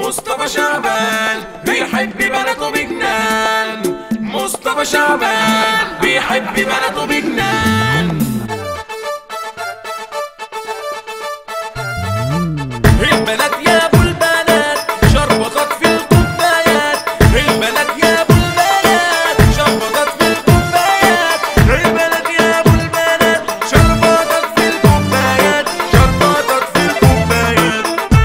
مصطفى شعبان بيحب بلده بجنان مصطفى شعبان بيحب بلده بجنان البلد يا ابو البنات شربطت في الكوبايات البلد يا ابو البنات شربطت في الكوبايات البلد يا ابو البنات شربطت في الكوبايات شربطت في الكوبايات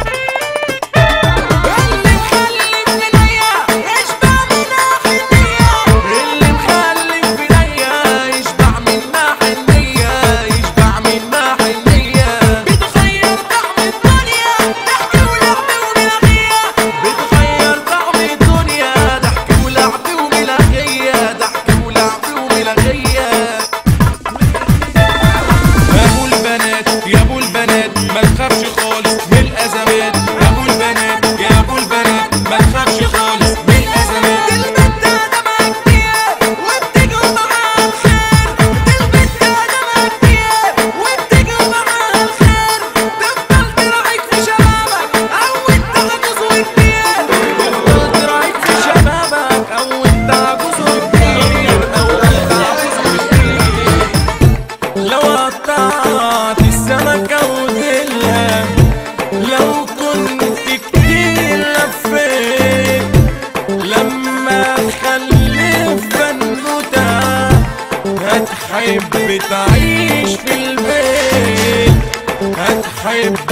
اللي مخلف ليا يشبع منها حنية اللي مخلف ليا يشبع منها حنية يشبع منها حنية بتغير طعم الدنيا ضحك ولعب وملاغية بتغير طعم الدنيا ضحك ولعب وملاغية ضحك ولعب وملاغية يا ابو البنات يا ابو البنات ما تخافش خالص من الازمات يا ابو البنات يا ابو البنات ما تخافش خالص من الازمات البنت دمها كتير وبتجري معاها الخير البنت دمها كتير وبتجري معاها الخير تفضل تراعيك في شبابك او انت عجوز وكبير تفضل تراعيك في شبابك او انت عجوز وكبير او انت عجوز وكبير لو قطعت السمكة وديلها لو كنت كتير لفيت لما تخلف بنوتة هتحب تعيش في البيت هتحب